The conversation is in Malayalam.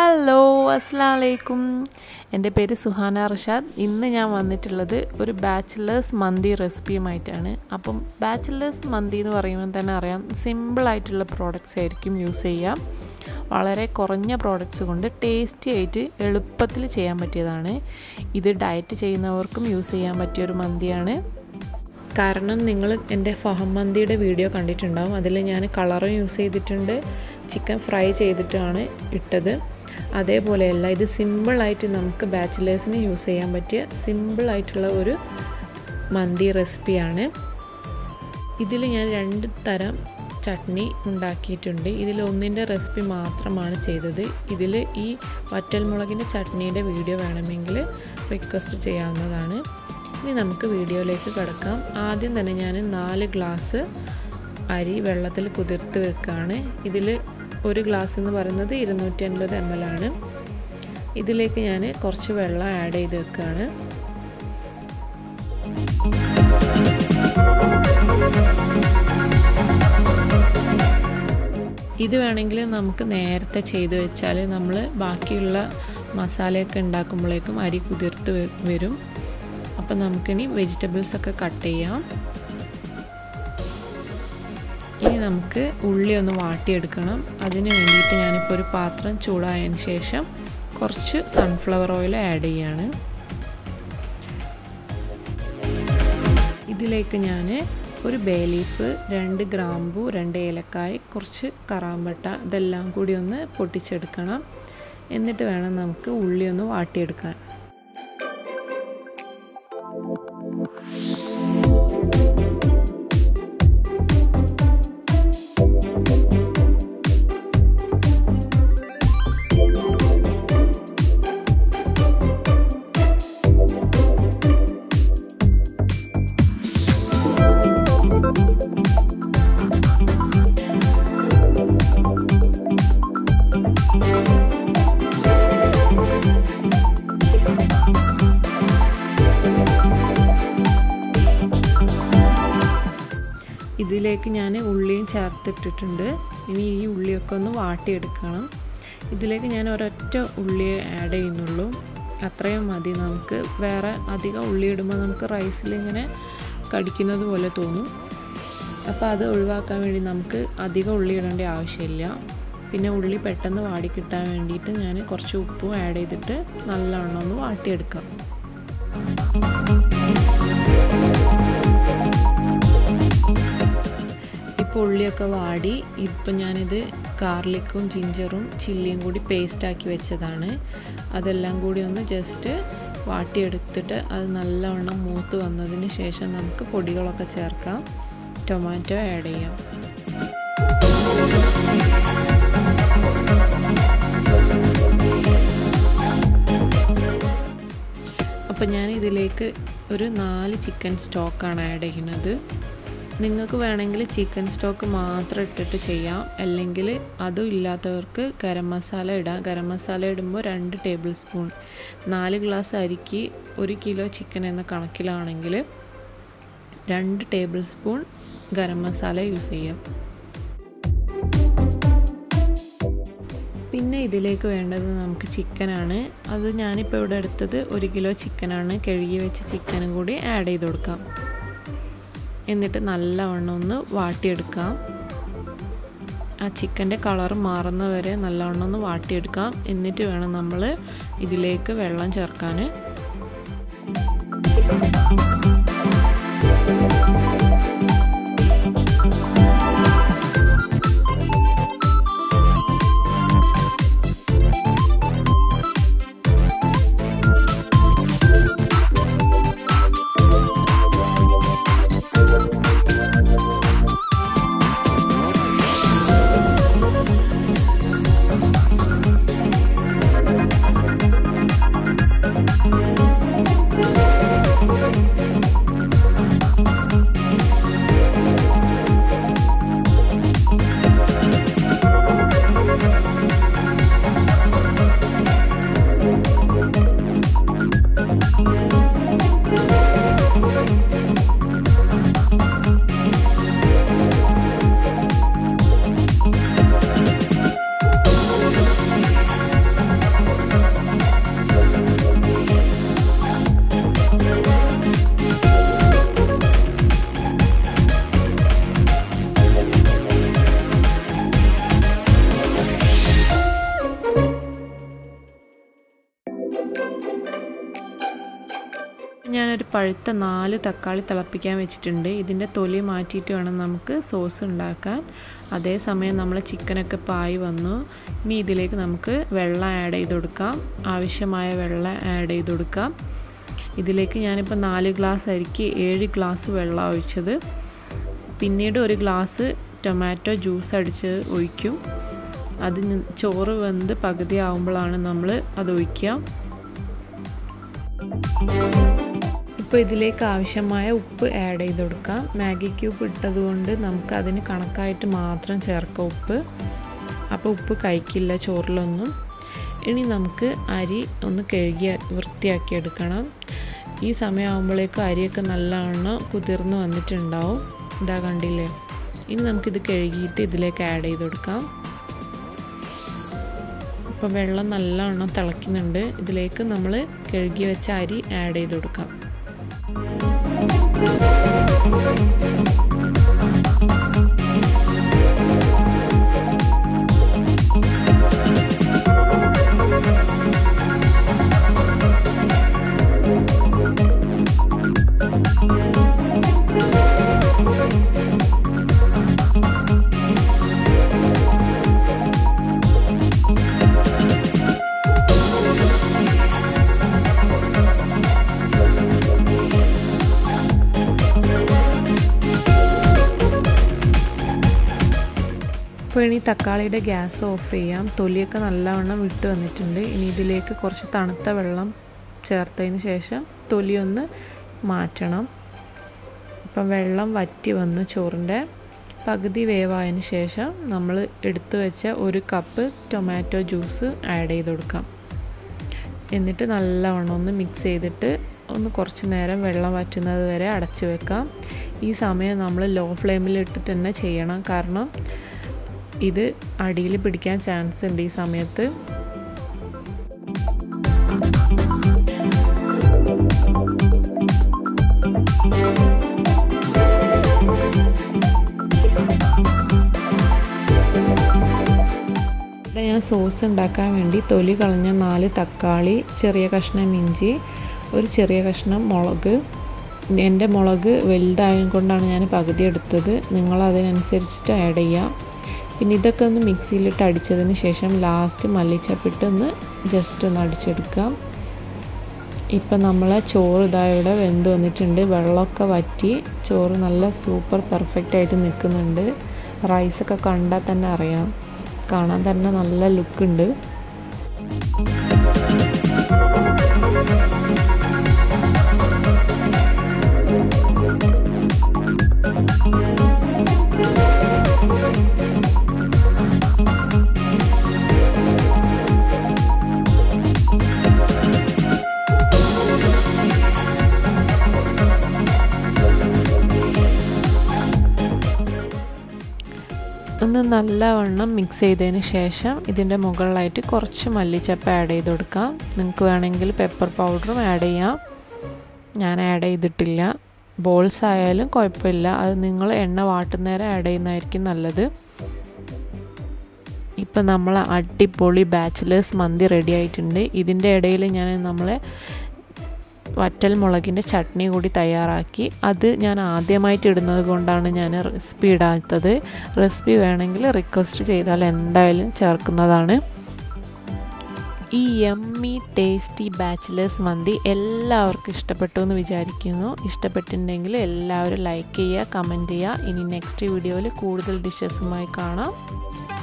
ഹലോ അസ്സാം വലൈക്കും എൻ്റെ പേര് സുഹാന റഷാദ് ഇന്ന് ഞാൻ വന്നിട്ടുള്ളത് ഒരു ബാച്ചിലേഴ്സ് മന്തി റെസിപ്പിയുമായിട്ടാണ് അപ്പം ബാച്ചിലേഴ്സ് മന്തി എന്ന് പറയുമ്പോൾ തന്നെ അറിയാം സിമ്പിളായിട്ടുള്ള പ്രോഡക്റ്റ്സ് ആയിരിക്കും യൂസ് ചെയ്യാം വളരെ കുറഞ്ഞ പ്രോഡക്റ്റ്സ് കൊണ്ട് ടേസ്റ്റി ആയിട്ട് എളുപ്പത്തിൽ ചെയ്യാൻ പറ്റിയതാണ് ഇത് ഡയറ്റ് ചെയ്യുന്നവർക്കും യൂസ് ചെയ്യാൻ പറ്റിയൊരു മന്തിയാണ് കാരണം നിങ്ങൾ എൻ്റെ ഫഹം മന്തിയുടെ വീഡിയോ കണ്ടിട്ടുണ്ടാവും അതിൽ ഞാൻ കളറും യൂസ് ചെയ്തിട്ടുണ്ട് ചിക്കൻ ഫ്രൈ ചെയ്തിട്ടാണ് ഇട്ടത് അതേപോലെയല്ല ഇത് സിമ്പിളായിട്ട് നമുക്ക് ബാച്ചിലേഴ്സിന് യൂസ് ചെയ്യാൻ പറ്റിയ സിമ്പിളായിട്ടുള്ള ഒരു മന്തി റെസിപ്പിയാണ് ഇതിൽ ഞാൻ രണ്ട് തരം ചട്നി ഉണ്ടാക്കിയിട്ടുണ്ട് ഇതിൽ ഒന്നിൻ്റെ റെസിപ്പി മാത്രമാണ് ചെയ്തത് ഇതിൽ ഈ വറ്റൽമുളകിൻ്റെ ചട്നിയുടെ വീഡിയോ വേണമെങ്കിൽ റിക്വസ്റ്റ് ചെയ്യാവുന്നതാണ് ഇനി നമുക്ക് വീഡിയോയിലേക്ക് കിടക്കാം ആദ്യം തന്നെ ഞാൻ നാല് ഗ്ലാസ് അരി വെള്ളത്തിൽ കുതിർത്ത് വെക്കുകയാണ് ഇതിൽ ഒരു ഗ്ലാസ് എന്ന് പറയുന്നത് ഇരുന്നൂറ്റി അൻപത് എം എൽ ആണ് ഇതിലേക്ക് ഞാൻ കുറച്ച് വെള്ളം ആഡ് ചെയ്ത് വെക്കുകയാണ് ഇത് വേണമെങ്കിൽ നമുക്ക് നേരത്തെ ചെയ്ത് വെച്ചാൽ നമ്മൾ ബാക്കിയുള്ള മസാലയൊക്കെ ഉണ്ടാക്കുമ്പോഴേക്കും അരി കുതിർത്ത് വരും അപ്പം നമുക്കിനി വെജിറ്റബിൾസ് ഒക്കെ കട്ട് ചെയ്യാം ഇനി നമുക്ക് ഉള്ളി ഒന്ന് വാട്ടിയെടുക്കണം അതിന് വേണ്ടിയിട്ട് ഞാനിപ്പോൾ ഒരു പാത്രം ചൂടായതിന് ശേഷം കുറച്ച് സൺഫ്ലവർ ഓയിൽ ആഡ് ചെയ്യാണ് ഇതിലേക്ക് ഞാൻ ഒരു ബേ ലീഫ് രണ്ട് ഗ്രാമ്പു രണ്ട് ഏലക്കായ് കുറച്ച് കറാമ്പട്ട ഇതെല്ലാം കൂടി ഒന്ന് പൊട്ടിച്ചെടുക്കണം എന്നിട്ട് വേണം നമുക്ക് ഉള്ളി ഒന്ന് വാട്ടിയെടുക്കാൻ ഇതിലേക്ക് ഞാൻ ഉള്ളിയും ചേർത്തിട്ടിട്ടുണ്ട് ഇനി ഈ ഉള്ളിയൊക്കെ ഒന്ന് വാട്ടിയെടുക്കണം ഇതിലേക്ക് ഞാൻ ഒരൊറ്റ ഉള്ളി ആഡ് ചെയ്യുന്നുള്ളൂ അത്രയും മതി നമുക്ക് വേറെ അധികം ഉള്ളി ഇടുമ്പോൾ നമുക്ക് റൈസിൽ ഇങ്ങനെ കടിക്കുന്നത് പോലെ തോന്നും അപ്പോൾ അത് ഒഴിവാക്കാൻ വേണ്ടി നമുക്ക് അധികം ഉള്ളി ഇടേണ്ട ആവശ്യമില്ല പിന്നെ ഉള്ളി പെട്ടെന്ന് വാടി കിട്ടാൻ വേണ്ടിയിട്ട് ഞാൻ കുറച്ച് ഉപ്പും ആഡ് ചെയ്തിട്ട് നല്ലവണ്ണം ഒന്ന് വാട്ടിയെടുക്കാം ഇപ്പോൾ ഉള്ളിയൊക്കെ വാടി ഇപ്പം ഞാനിത് ഗാർലിക്കും ജിഞ്ചറും ചില്ലിയും കൂടി പേസ്റ്റാക്കി വെച്ചതാണ് അതെല്ലാം കൂടി ഒന്ന് ജസ്റ്റ് വാട്ടിയെടുത്തിട്ട് അത് നല്ലവണ്ണം മൂത്ത് വന്നതിന് ശേഷം നമുക്ക് പൊടികളൊക്കെ ചേർക്കാം ടൊമാറ്റോ ആഡ് ചെയ്യാം അപ്പം ഞാൻ ഇതിലേക്ക് ഒരു നാല് ചിക്കൻ സ്റ്റോക്കാണ് ആഡ് ചെയ്യുന്നത് നിങ്ങൾക്ക് വേണമെങ്കിൽ ചിക്കൻ സ്റ്റോക്ക് മാത്രം ഇട്ടിട്ട് ചെയ്യാം അല്ലെങ്കിൽ അതും ഇല്ലാത്തവർക്ക് ഗരം മസാല ഇടാം ഗരം മസാല ഇടുമ്പോൾ രണ്ട് ടേബിൾ സ്പൂൺ നാല് ഗ്ലാസ് അരിക്ക് ഒരു കിലോ ചിക്കൻ എന്ന കണക്കിലാണെങ്കിൽ രണ്ട് tablespoon garam masala use ചെയ്യാം പിന്നെ ഇതിലേക്ക് വേണ്ടത് നമുക്ക് ചിക്കനാണ് അത് ഞാനിപ്പോൾ ഇവിടെ എടുത്തത് ഒരു കിലോ ചിക്കനാണ് കഴുകി വെച്ച ചിക്കനും കൂടി ആഡ് ചെയ്ത് കൊടുക്കാം എന്നിട്ട് നല്ലവണ്ണം ഒന്ന് വാട്ടിയെടുക്കാം ആ ചിക്കൻ്റെ കളർ മാറുന്നവരെ നല്ലവണ്ണം ഒന്ന് വാട്ടിയെടുക്കാം എന്നിട്ട് വേണം നമ്മൾ ഇതിലേക്ക് വെള്ളം ചേർക്കാൻ പഴുത്ത നാല് തക്കാളി തിളപ്പിക്കാൻ വെച്ചിട്ടുണ്ട് ഇതിൻ്റെ തൊലി മാറ്റിയിട്ട് വേണം നമുക്ക് സോസ് ഉണ്ടാക്കാൻ അതേസമയം നമ്മൾ ചിക്കനൊക്കെ പായി വന്നു ഇനി ഇതിലേക്ക് നമുക്ക് വെള്ളം ആഡ് ചെയ്ത് കൊടുക്കാം ആവശ്യമായ വെള്ളം ആഡ് ചെയ്ത് കൊടുക്കാം ഇതിലേക്ക് ഞാനിപ്പോൾ നാല് ഗ്ലാസ് അരിക്ക് ഏഴ് ഗ്ലാസ് വെള്ളം ഒഴിച്ചത് പിന്നീട് ഒരു ഗ്ലാസ് ടൊമാറ്റോ ജ്യൂസ് അടിച്ച് ഒഴിക്കും അത് ചോറ് വെന്ത് പകുതി ആകുമ്പോഴാണ് നമ്മൾ അത് ഒഴിക്കുക ഇപ്പോൾ ഇതിലേക്ക് ആവശ്യമായ ഉപ്പ് ആഡ് ചെയ്ത് കൊടുക്കാം മാഗി ക്യൂബ് ഇട്ടതുകൊണ്ട് നമുക്ക് അതിന് കണക്കായിട്ട് മാത്രം ചേർക്കാം ഉപ്പ് അപ്പോൾ ഉപ്പ് കഴിക്കില്ല ചോറിലൊന്നും ഇനി നമുക്ക് അരി ഒന്ന് കഴുകി വൃത്തിയാക്കി എടുക്കണം ഈ സമയമാകുമ്പോഴേക്കും അരിയൊക്കെ നല്ലവണ്ണം കുതിർന്ന് വന്നിട്ടുണ്ടാവും ഇതാ കണ്ടില്ലേ ഇനി നമുക്കിത് കഴുകിയിട്ട് ഇതിലേക്ക് ആഡ് ചെയ്ത് കൊടുക്കാം ഇപ്പോൾ വെള്ളം നല്ലവണ്ണം തിളയ്ക്കുന്നുണ്ട് ഇതിലേക്ക് നമ്മൾ കഴുകി വെച്ച അരി ആഡ് ചെയ്ത് കൊടുക്കാം ഇപ്പോൾ ഇനി തക്കാളിയുടെ ഗ്യാസ് ഓഫ് ചെയ്യാം തൊലിയൊക്കെ നല്ലവണ്ണം വിട്ട് വന്നിട്ടുണ്ട് ഇനി ഇതിലേക്ക് കുറച്ച് തണുത്ത വെള്ളം ചേർത്തതിന് ശേഷം തൊലി ഒന്ന് മാറ്റണം ഇപ്പം വെള്ളം വറ്റി വന്നു ചോറിൻ്റെ പകുതി വേവായതിന് ശേഷം നമ്മൾ എടുത്തു വെച്ച ഒരു കപ്പ് ടൊമാറ്റോ ജ്യൂസ് ആഡ് ചെയ്ത് കൊടുക്കാം എന്നിട്ട് നല്ലവണ്ണം ഒന്ന് മിക്സ് ചെയ്തിട്ട് ഒന്ന് കുറച്ച് നേരം വെള്ളം വറ്റുന്നത് വരെ അടച്ചു വെക്കാം ഈ സമയം നമ്മൾ ലോ ഫ്ലെയിമിൽ ഇട്ടിട്ട് തന്നെ ചെയ്യണം കാരണം ഇത് അടിയിൽ പിടിക്കാൻ ചാൻസ് ഉണ്ട് ഈ സമയത്ത് ഇവിടെ ഞാൻ സോസ് ഉണ്ടാക്കാൻ വേണ്ടി തൊലി കളഞ്ഞ നാല് തക്കാളി ചെറിയ കഷ്ണം ഇഞ്ചി ഒരു ചെറിയ കഷ്ണം മുളക് എൻ്റെ മുളക് വലുതായത് കൊണ്ടാണ് ഞാൻ പകുതി എടുത്തത് നിങ്ങൾ അതിനനുസരിച്ചിട്ട് ആഡ് ചെയ്യാം പിന്നെ ഇതൊക്കെ ഒന്ന് മിക്സിയിലിട്ട് അടിച്ചതിന് ശേഷം ലാസ്റ്റ് മല്ലിച്ചപ്പിട്ട് ഒന്ന് ജസ്റ്റ് ഒന്ന് അടിച്ചെടുക്കാം ഇപ്പം നമ്മളെ ചോറ് ഇതാ ഇവിടെ വെന്ത് വന്നിട്ടുണ്ട് വെള്ളമൊക്കെ വറ്റി ചോറ് നല്ല സൂപ്പർ പെർഫെക്റ്റ് ആയിട്ട് നിൽക്കുന്നുണ്ട് റൈസൊക്കെ കണ്ടാൽ തന്നെ അറിയാം കാണാൻ തന്നെ നല്ല ലുക്കുണ്ട് ഒന്ന് നല്ലവണ്ണം മിക്സ് ചെയ്തതിന് ശേഷം ഇതിൻ്റെ മുകളിലായിട്ട് കുറച്ച് മല്ലിച്ചപ്പ് ആഡ് ചെയ്ത് കൊടുക്കാം നിങ്ങൾക്ക് വേണമെങ്കിൽ പെപ്പർ പൗഡറും ആഡ് ചെയ്യാം ഞാൻ ആഡ് ചെയ്തിട്ടില്ല ബോൾസ് ആയാലും കുഴപ്പമില്ല അത് നിങ്ങൾ എണ്ണ വാട്ടുന്നേരം ആഡ് ചെയ്യുന്നതായിരിക്കും നല്ലത് ഇപ്പം നമ്മൾ അടിപൊളി ബാച്ചിലേഴ്സ് മന്തി റെഡി ആയിട്ടുണ്ട് ഇതിൻ്റെ ഇടയിൽ ഞാൻ നമ്മളെ വറ്റൽ മുളകിൻ്റെ ചട്നി കൂടി തയ്യാറാക്കി അത് ഞാൻ ആദ്യമായിട്ട് ഇടുന്നത് കൊണ്ടാണ് ഞാൻ റെസിപ്പി ഇടാത്തത് റെസിപ്പി വേണമെങ്കിൽ റിക്വസ്റ്റ് ചെയ്താൽ എന്തായാലും ചേർക്കുന്നതാണ് ഈ യമ്മി ടേസ്റ്റി ബാച്ചിലേഴ്സ് മന്തി എല്ലാവർക്കും ഇഷ്ടപ്പെട്ടു എന്ന് വിചാരിക്കുന്നു ഇഷ്ടപ്പെട്ടിട്ടുണ്ടെങ്കിൽ എല്ലാവരും ലൈക്ക് ചെയ്യുക കമൻറ്റ് ചെയ്യുക ഇനി നെക്സ്റ്റ് വീഡിയോയിൽ കൂടുതൽ ഡിഷസുമായി കാണാം